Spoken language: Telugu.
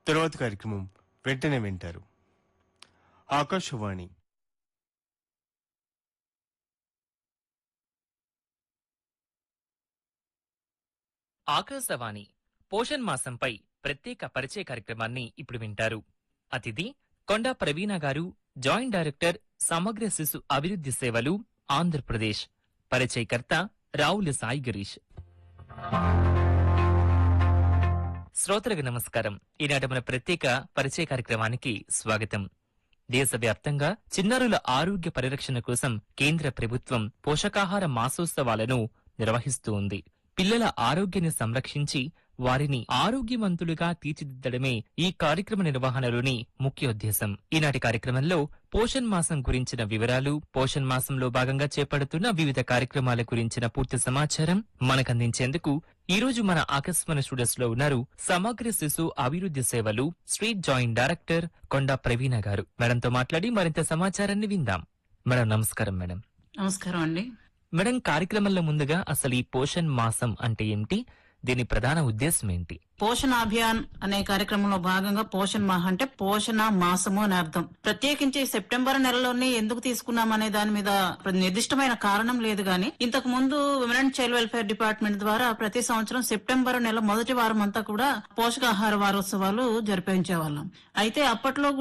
తర్వాత కార్యక్రమం వెంటనే వింటారు ఆకాశవాణి ఆకాశవాణి పోషణ్ మాసంపై ప్రత్యేక పరిచయ కార్యక్రమాన్ని ఇప్పుడు వింటారు అతిథి కొండా ప్రవీణ గారు జాయింట్ డైరెక్టర్ సమగ్ర శిశు అభివృద్ధి సేవలు ఆంధ్రప్రదేశ్ పరిచయకర్త రావుల సాయి గిరీష్ శ్రోతలకు నమస్కారం ఈనాటి మన ప్రత్యేక పరిచయ కార్యక్రమానికి స్వాగతం దేశవ్యాప్తంగా చిన్నారుల ఆరోగ్య పరిరక్షణ కోసం కేంద్ర ప్రభుత్వం పోషకాహార మాసోత్సవాలను నిర్వహిస్తూ ఉంది పిల్లల ఆరోగ్యాన్ని సంరక్షించి వారిని ఆరోగ్యవంతులుగా తీర్చిదిద్దడమే ఈ కార్యక్రమ నిర్వహణలోని ముఖ్య ఉద్దేశం ఈనాటి కార్యక్రమంలో పోషణ్ మాసం గురించిన వివరాలు పోషణ్ మాసంలో భాగంగా చేపడుతున్న వివిధ కార్యక్రమాల గురించిన పూర్తి సమాచారం మనకందించేందుకు ఈ రోజు మన ఆకాశవాణి స్టూడియోస్ లో ఉన్నారు సమగ్ర శిశు అభివృద్ధి సేవలు state joint director Konda Praveena గారు మేడంతో మాట్లాడి మరింత సమాచారాన్ని విందాం మేడం నమస్కారం మేడం నమస్కారం అండి మేడం కార్యక్రమంలో ముందుగా అసలు ఈ పోషణ్ మాసం అంటే ఏమిటి దీని ప్రధాన ఉద్దేశం ఏంటి పోషణ అభియాన్ అనే కార్యక్రమంలో భాగంగా పోషణ్ మాహ్ అంటే పోషణ మాసము అని అర్థం ప్రత్యేకించి సెప్టెంబర్ నెలలోనే ఎందుకు తీసుకున్నాం అనే దాని మీద నిర్దిష్టమైన కారణం లేదు గాని ఇంతకు ముందు women and child welfare department ద్వారా ప్రతి సంవత్సరం సెప్టెంబర్ నెల మొదటి వారం అంతా కూడా పోషకాహార వారోత్సవాలు జరిపించేవాళ్ళం అయితే అప్పట్లో